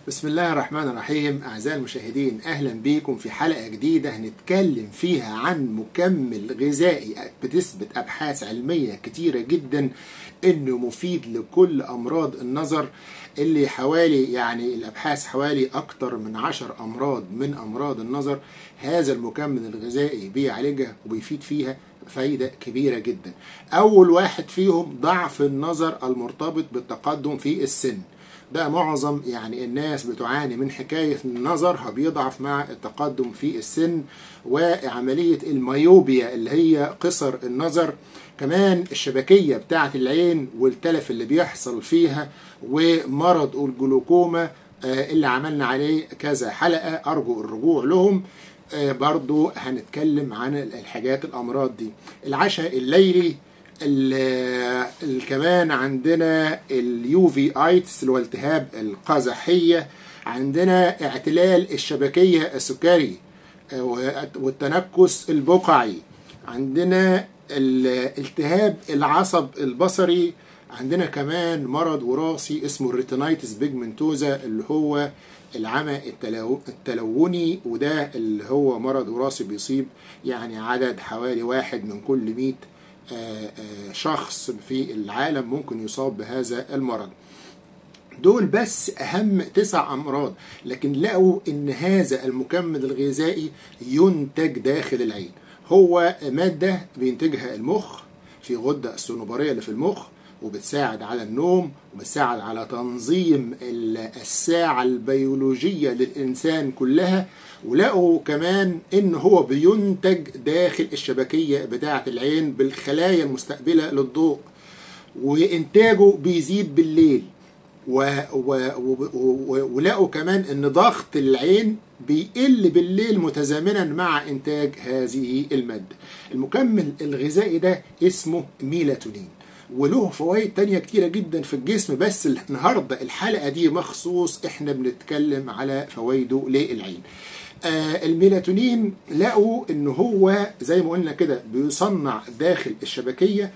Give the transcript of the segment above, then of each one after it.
بسم الله الرحمن الرحيم أعزائي المشاهدين أهلا بكم في حلقة جديدة هنتكلم فيها عن مكمل غذائي بتثبت أبحاث علمية كتيرة جدا إنه مفيد لكل أمراض النظر اللي حوالي يعني الأبحاث حوالي أكتر من عشر أمراض من أمراض النظر هذا المكمل الغذائي بيعالجها وبيفيد فيها فايدة كبيرة جدا أول واحد فيهم ضعف النظر المرتبط بالتقدم في السن ده معظم يعني الناس بتعاني من حكاية نظرها بيضعف مع التقدم في السن وعملية الميوبيا اللي هي قصر النظر كمان الشبكية بتاعة العين والتلف اللي بيحصل فيها ومرض الجلوكوما اللي عملنا عليه كذا حلقة أرجو الرجوع لهم برضو هنتكلم عن الحاجات الأمراض دي العشاء الليلي كمان عندنا اليو في ايتس اللي هو التهاب القزحيه عندنا اعتلال الشبكيه السكري والتنكس البقعي عندنا التهاب العصب البصري عندنا كمان مرض وراثي اسمه الريتينايتس بيجمنتوزا اللي هو العمى التلوني وده اللي هو مرض وراثي بيصيب يعني عدد حوالي واحد من كل 100 شخص في العالم ممكن يصاب بهذا المرض دول بس أهم تسع أمراض لكن لقوا إن هذا المكمل الغذائي ينتج داخل العين هو مادة بينتجها المخ في غدة الصنوبرية اللي في المخ وبتساعد على النوم وبتساعد على تنظيم الساعة البيولوجية للإنسان كلها ولقوا كمان إن هو بينتج داخل الشبكية بتاعة العين بالخلايا المستقبلة للضوء وإنتاجه بيزيد بالليل و و و ولقوا كمان إن ضغط العين بيقل بالليل متزامنا مع إنتاج هذه المادة المكمل الغذائي ده اسمه ميلاتونين وله فوائد تانية كتيرة جدا في الجسم بس النهاردة الحلقة دي مخصوص احنا بنتكلم على فوائده للعين آه الميلاتونين لقوا ان هو زي ما قلنا كده بيصنع داخل الشبكية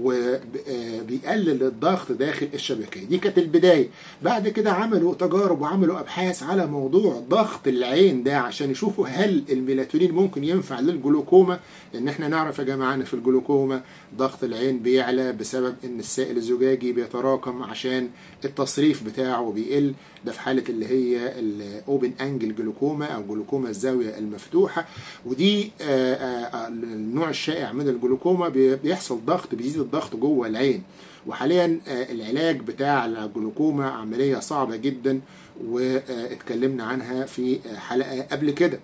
وبيقلل الضغط داخل الشبكية دي كانت البداية بعد كده عملوا تجارب وعملوا أبحاث على موضوع ضغط العين ده عشان يشوفوا هل الميلاتونين ممكن ينفع للجلوكوما لأن احنا نعرف يا جماعة أن في الجلوكوما ضغط العين بيعلى بسبب أن السائل الزجاجي بيتراكم عشان التصريف بتاعه بيقل ده في حالة اللي هي الأوبن أنجل جلوكوما أو جلوكوما الزاوية المفتوحة ودي النوع الشائع من الجلوكوما بيحصل ضغط بيزيد الضغط جوه العين وحاليا العلاج بتاع الجلوكوما عملية صعبة جدا واتكلمنا عنها في حلقة قبل كده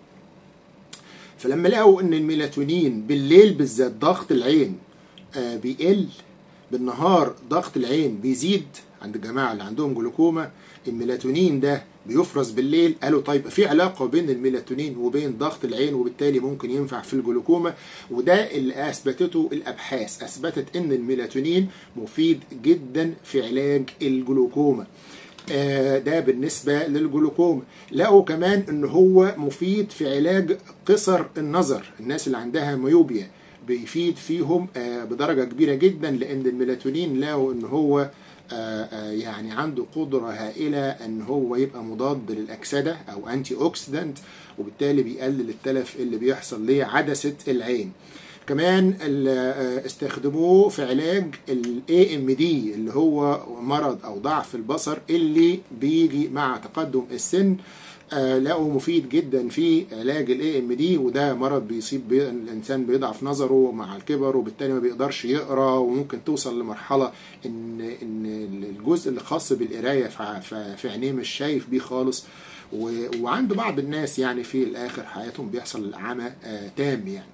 فلما لقوا ان الميلاتونين بالليل بالذات ضغط العين بيقل بالنهار ضغط العين بيزيد عند الجماعة اللي عندهم جلوكوما الميلاتونين ده بيفرز بالليل قالوا طيب في علاقة بين الميلاتونين وبين ضغط العين وبالتالي ممكن ينفع في الجلوكوما وده اللي أثبتته الأبحاث أثبتت إن الميلاتونين مفيد جدا في علاج الجلوكوما ده بالنسبة للجلوكوما لقوا كمان ان هو مفيد في علاج قصر النظر الناس اللي عندها ميوبيا بيفيد فيهم بدرجة كبيرة جدا لان الميلاتونين لقوا ان هو يعني عنده قدرة هائلة ان هو يبقى مضاد للأكسدة او انتي اوكسيدنت وبالتالي بيقلل التلف اللي بيحصل لعدسة العين كمان استخدموه في علاج ال AMD اللي هو مرض او ضعف البصر اللي بيجي مع تقدم السن آه لقوا مفيد جدا في علاج الاي ام دي وده مرض بيصيب بي الانسان بيضعف نظره مع الكبر وبالتالي ما بيقدرش يقرا وممكن توصل لمرحله ان ان الجزء اللي خاص بالقرايه في عينيه مش شايف بيه خالص وعنده بعض الناس يعني في الاخر حياتهم بيحصل عمى آه تام يعني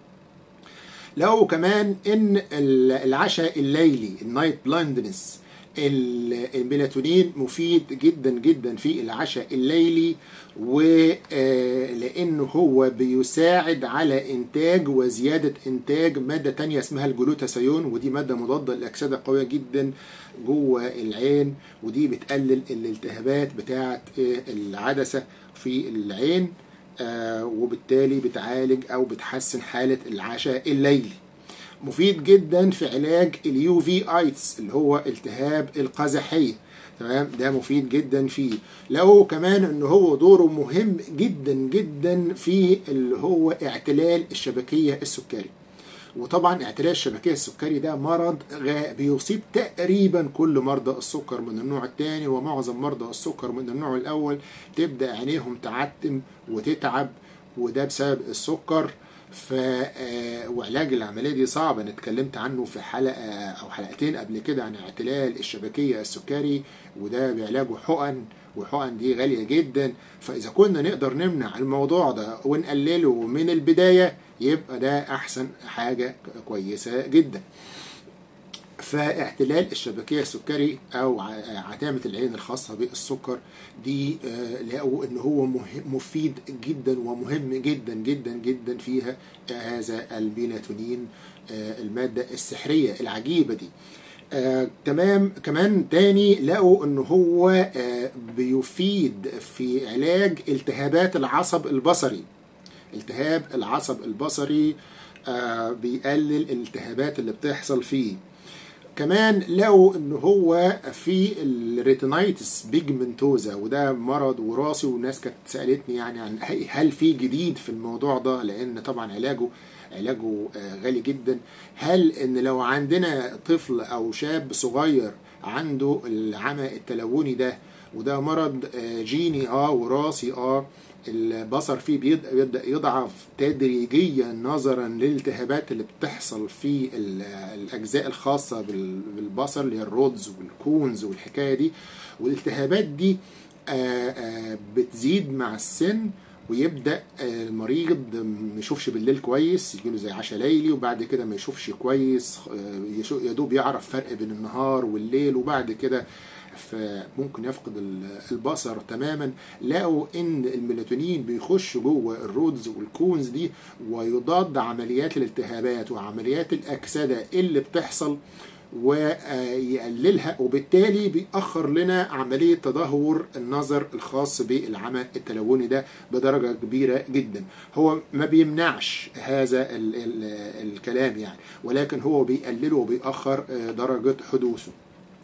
لقوا كمان ان العشاء الليلي النايت بلايندنس الميلاتونين مفيد جدا جدا في العشاء الليلي ولانه هو بيساعد على انتاج وزياده انتاج ماده تانية اسمها الجلوتاثيون ودي ماده مضاده للاكسده قويه جدا جوه العين ودي بتقلل الالتهابات بتاعه العدسه في العين وبالتالي بتعالج او بتحسن حاله العشاء الليلي مفيد جدا في علاج اليو في ايتس اللي هو التهاب القزحيه تمام ده مفيد جدا فيه لقوا كمان ان هو دوره مهم جدا جدا في اللي هو اعتلال الشبكيه السكري وطبعا اعتلال الشبكيه السكري ده مرض بيصيب تقريبا كل مرضى السكر من النوع الثاني ومعظم مرضى السكر من النوع الاول تبدا عينيهم تعتم وتتعب وده بسبب السكر ف وعلاج العمليه دي صعب انا اتكلمت عنه في حلقه او حلقتين قبل كده عن اعتلال الشبكيه السكري وده بعلاجه حقن والحقن دي غاليه جدا فاذا كنا نقدر نمنع الموضوع ده ونقلله من البدايه يبقى ده احسن حاجه كويسه جدا فاعتلال الشبكية السكري أو عتامة العين الخاصة بالسكر دي لقوا إن هو مفيد جدا ومهم جدا جدا جدا فيها هذا الميلاتونين المادة السحرية العجيبة دي آه، تمام كمان تاني لقوا ان هو آه، بيفيد في علاج التهابات العصب البصري التهاب العصب البصري آه، بيقلل الالتهابات اللي بتحصل فيه كمان لقوا ان هو في الريتينايتس بيجمنتوزا وده مرض وراثي والناس كانت سالتني يعني عن هل في جديد في الموضوع ده لان طبعا علاجه علاجه غالي جدا هل ان لو عندنا طفل او شاب صغير عنده العمى التلوني ده وده مرض جيني اه وراثي اه البصر فيه بيبدا يضعف تدريجيا نظرا للالتهابات اللي بتحصل في الاجزاء الخاصه بالبصر اللي هي الرودز والكونز والحكايه دي والالتهابات دي بتزيد مع السن ويبدا المريض ما يشوفش بالليل كويس يجيله زي عشاء ليلي وبعد كده ما يشوفش كويس يا دوب يعرف فرق بين النهار والليل وبعد كده فممكن يفقد البصر تماما لقوا ان الميلاتونين بيخش جوه الرودز والكونز دي ويضاد عمليات الالتهابات وعمليات الاكسده اللي بتحصل ويقللها وبالتالي بيأخر لنا عملية تدهور النظر الخاص بالعمى التلوني ده بدرجة كبيرة جدا هو ما بيمنعش هذا ال ال الكلام يعني ولكن هو بيقلله وبيأخر درجة حدوثه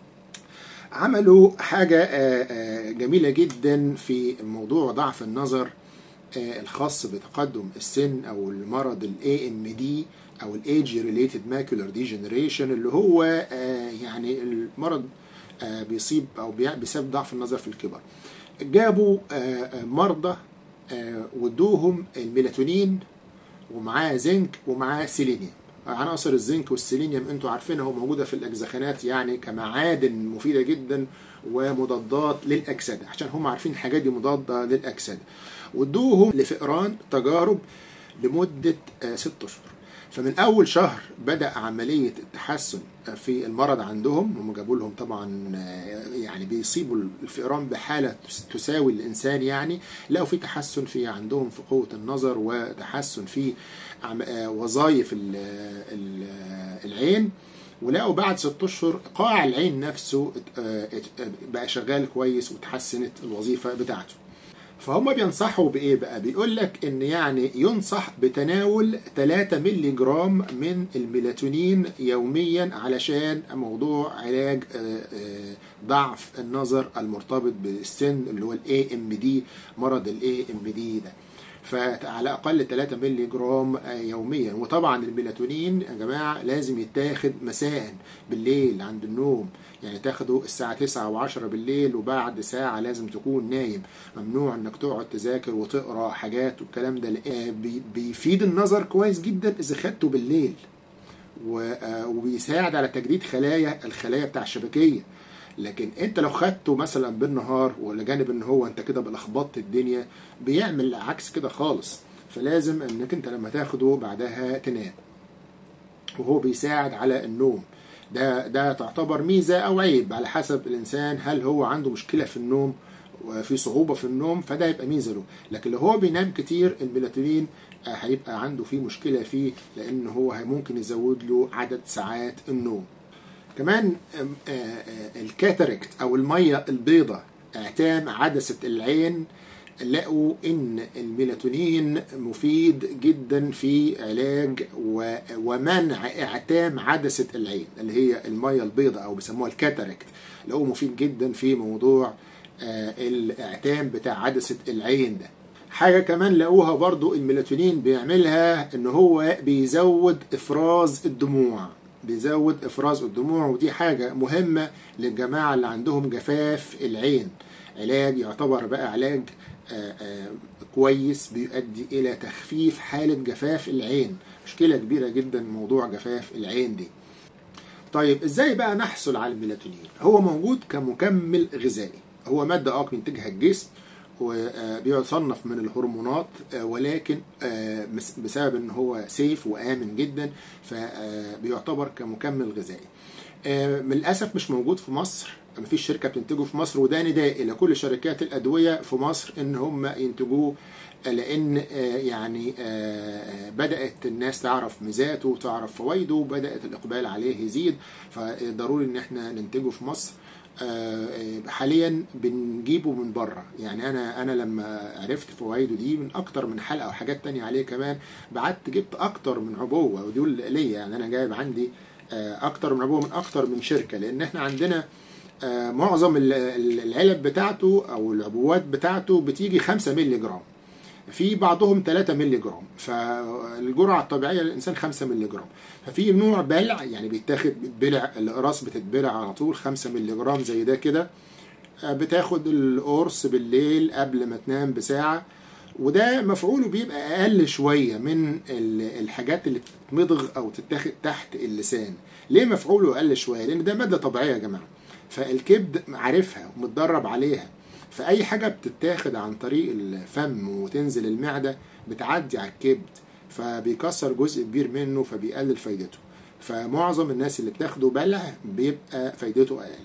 عملوا حاجة جميلة جدا في موضوع ضعف النظر الخاص بتقدم السن او المرض الاي ام دي او الايدج ريليتد ماكولار ديجنريشن اللي هو يعني المرض بيصيب او بسبب ضعف النظر في الكبر جابوا مرضى وادوهم الميلاتونين ومعاه زنك ومعاه سيلينيوم عناصر الزنك والسيلينيوم انتوا عارفينها هو موجوده في الاجزخانات يعني كمعادن مفيده جدا ومضادات للاكسده عشان هم عارفين الحاجات دي مضاده للاكسده وادوهم لفئران تجارب لمده ست اشهر فمن اول شهر بدا عمليه التحسن في المرض عندهم هم جابوا لهم طبعا يعني بيصيبوا الفئران بحاله تساوي الانسان يعني لقوا في تحسن في عندهم في قوه النظر وتحسن في وظائف العين ولقوا بعد ست اشهر قاع العين نفسه بقى شغال كويس وتحسنت الوظيفه بتاعته فهم بينصحوا بايه بقى بيقول لك ان يعني ينصح بتناول 3 مللي جرام من الميلاتونين يوميا علشان موضوع علاج ضعف النظر المرتبط بالسن اللي هو الاي ام دي مرض الاي ام دي ده فعلى الاقل 3 مللي جرام يوميا وطبعا الميلاتونين يا جماعه لازم يتاخد مساء بالليل عند النوم يعني تاخده الساعة 9 و10 بالليل وبعد ساعة لازم تكون نايم ممنوع انك تقعد تذاكر وتقرا حاجات والكلام ده بيفيد النظر كويس جدا اذا خدته بالليل وبيساعد على تجديد خلايا الخلايا بتاع الشبكية لكن انت لو خدته مثلا بالنهار ولا جانب ان هو انت كده بلخبطت الدنيا بيعمل عكس كده خالص فلازم انك انت لما تاخده بعدها تنام وهو بيساعد على النوم ده ده تعتبر ميزه او عيب على حسب الانسان هل هو عنده مشكله في النوم وفي صعوبه في النوم فده يبقى ميزه له لكن لو هو بينام كتير الميلاتونين هيبقى عنده فيه مشكله فيه لان هو ممكن يزود له عدد ساعات النوم كمان الكاتاركت او الميه البيضاء اعتام عدسه العين لقوا ان الميلاتونين مفيد جدا في علاج ومنع اعتام عدسه العين اللي هي الميه البيضاء او بيسموها الكاتاراكت لقوه مفيد جدا في موضوع الاعتام بتاع عدسه العين ده حاجة كمان لقوها برضو الميلاتونين بيعملها ان هو بيزود افراز الدموع بيزود افراز الدموع ودي حاجة مهمة للجماعة اللي عندهم جفاف العين علاج يعتبر بقى علاج آآ آآ كويس بيؤدي الى تخفيف حالة جفاف العين مشكلة كبيرة جدا موضوع جفاف العين دي طيب ازاي بقى نحصل على الميلاتونين هو موجود كمكمل غذائي هو مادة اه بينتجها الجسم وبيصنف من الهرمونات ولكن بسبب ان هو سيف وامن جدا فبيعتبر كمكمل غذائي للاسف مش موجود في مصر مفيش شركه بتنتجه في مصر وده نداء الى كل شركات الادويه في مصر ان هم ينتجوه لان يعني بدات الناس تعرف ميزاته وتعرف فوائده وبدات الاقبال عليه يزيد فضروري ان احنا ننتجه في مصر حاليا بنجيبه من بره يعني انا انا لما عرفت فوائده دي من اكتر من حلقه وحاجات تانية عليه كمان بعت جبت اكتر من عبوه ودول ليا يعني انا جايب عندي اكتر من عبوه من اكتر من شركه لان احنا عندنا معظم العلب بتاعته او العبوات بتاعته بتيجي 5 مللي جرام في بعضهم 3 مللي جرام فالجرعه الطبيعيه للانسان 5 مللي جرام ففي نوع بلع يعني بيتاخد بيتبلع الاقراص بتتبلع على طول 5 مللي جرام زي ده كده بتاخد القرص بالليل قبل ما تنام بساعه وده مفعوله بيبقى اقل شويه من الحاجات اللي تتمضغ او تتاخد تحت اللسان ليه مفعوله اقل شويه لان ده ماده طبيعيه يا جماعه فالكبد عارفها ومتدرب عليها فأي حاجة بتتاخد عن طريق الفم وتنزل المعدة بتعدي على الكبد فبيكسر جزء كبير منه فبيقلل فايدته فمعظم الناس اللي بتاخده بلع بيبقى فايدته أقل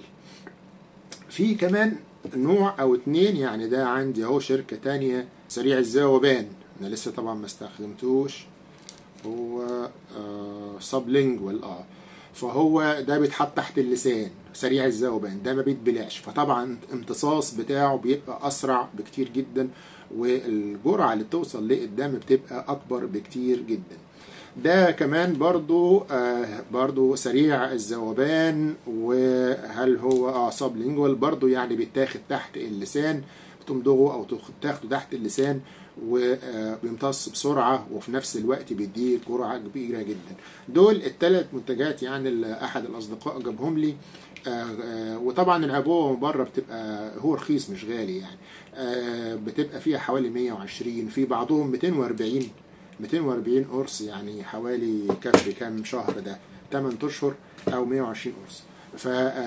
في كمان نوع أو اتنين يعني ده عندي أهو شركة تانية سريع الذوبان أنا لسه طبعا ما استخدمتوش هو آه سبلينجوال اه فهو ده بيتحط تحت اللسان سريع الذوبان ده ما بيتبلعش فطبعا امتصاص بتاعه بيبقى اسرع بكتير جدا والجرعه اللي بتوصل للدم بتبقى اكبر بكتير جدا ده كمان برضو آه برضو سريع الذوبان وهل هو اه سبلينجوال برضو يعني بيتاخد تحت اللسان بتمضغه او تاخده تحت اللسان وبيمتص بسرعة وفي نفس الوقت بيديك جرعة كبيرة جدا دول الثلاث منتجات يعني اللي أحد الأصدقاء جابهم لي وطبعا العبوة من بره بتبقى هو رخيص مش غالي يعني بتبقى فيها حوالي 120 في بعضهم 240 240 قرص يعني حوالي كف كام شهر ده 8 اشهر او 120 قرص ف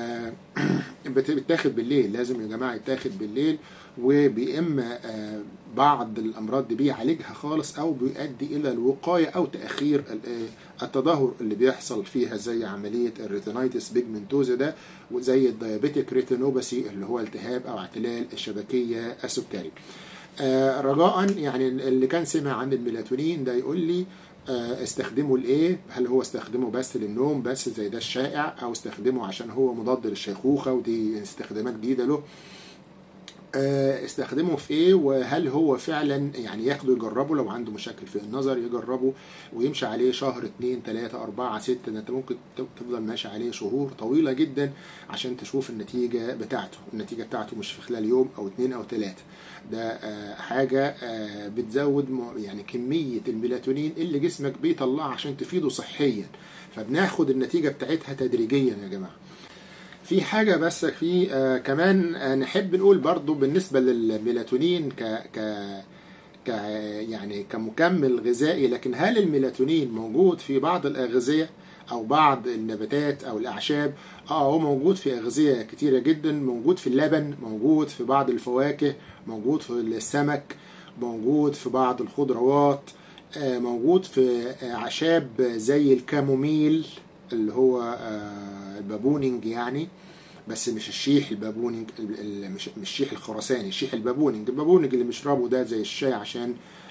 بتاخد بالليل لازم يا جماعه يتاخد بالليل وبإما بعض الامراض دي بيعالجها خالص او بيؤدي الى الوقايه او تاخير التدهور اللي بيحصل فيها زي عمليه الريتينايتس بيجمنتوزا ده وزي الديابيتيك ريتينوباثي اللي هو التهاب او اعتلال الشبكيه السكري. رجاء يعني اللي كان سمع عن الميلاتونين ده يقول لي استخدمه لايه هل هو استخدمه بس للنوم بس زي ده الشائع او استخدمه عشان هو مضاد للشيخوخه ودي استخدامات جديده له استخدمه في ايه وهل هو فعلا يعني ياخده يجربه لو عنده مشاكل في النظر يجربه ويمشي عليه شهر اتنين تلاتة اربعة ستة انت ممكن تفضل ماشي عليه شهور طويلة جدا عشان تشوف النتيجة بتاعته النتيجة بتاعته مش في خلال يوم او اتنين او تلاتة ده حاجة بتزود يعني كمية الميلاتونين اللي جسمك بيطلعها عشان تفيده صحيا فبناخد النتيجة بتاعتها تدريجيا يا جماعة في حاجة بس في آه كمان آه نحب نقول برضو بالنسبة للميلاتونين ك ك ك يعني كمكمل غذائي لكن هل الميلاتونين موجود في بعض الأغذية أو بعض النباتات أو الأعشاب؟ اه هو موجود في أغذية كتيرة جدا موجود في اللبن موجود في بعض الفواكه موجود في السمك موجود في بعض الخضروات آه موجود في أعشاب زي الكاموميل اللي هو البابونينج يعني بس مش الشيح البابونينج مش مش الشيح الخرساني الشيح البابونينج البابونينج اللي بنشربه ده زي الشاي عشان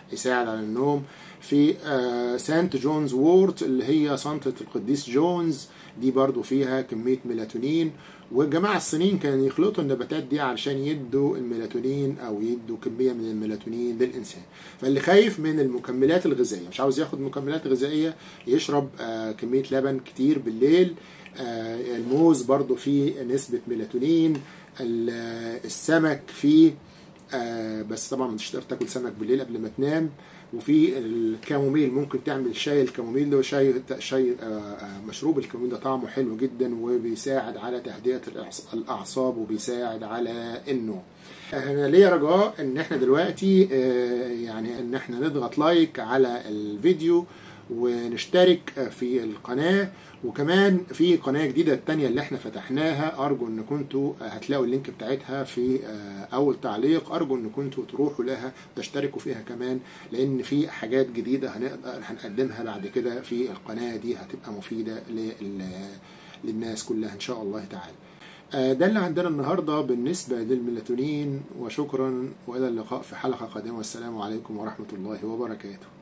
يساعد على النوم في آه، سانت جونز وورت اللي هي صنطة القديس جونز دي برضو فيها كمية ميلاتونين والجماعة الصينيين كانوا يخلطوا النباتات دي علشان يدوا الميلاتونين أو يدوا كمية من الميلاتونين للإنسان فاللي خايف من المكملات الغذائية مش عاوز ياخد مكملات غذائية يشرب آه، كمية لبن كتير بالليل آه، الموز برضو فيه نسبة ميلاتونين ال- آه، السمك فيه آه، بس طبعا مش تقدر تاكل سمك بالليل قبل ما تنام وفي الكاموميل ممكن تعمل شاي الكاموميل ده شاي شاي آه، آه، مشروب الكاموميل ده طعمه حلو جدا وبيساعد على تهدئة الأعص- الأعصاب وبيساعد على النوم انا ليا رجاء ان احنا دلوقتي آه، يعني ان احنا نضغط لايك على الفيديو ونشترك في القناة وكمان في قناة جديدة التانية اللي احنا فتحناها ارجو ان كنتوا هتلاقوا اللينك بتاعتها في آه، اول تعليق ارجو ان كنتوا تروحوا لها تشتركوا فيها كمان لان في حاجات جديدة هنقدر هنقدمها بعد كده في القناة دي هتبقى مفيدة لل- للناس كلها ان شاء الله تعالى آه، ده اللي عندنا النهاردة بالنسبة للميلاتونين وشكرا وإلى اللقاء في حلقة قادمة والسلام عليكم ورحمة الله وبركاته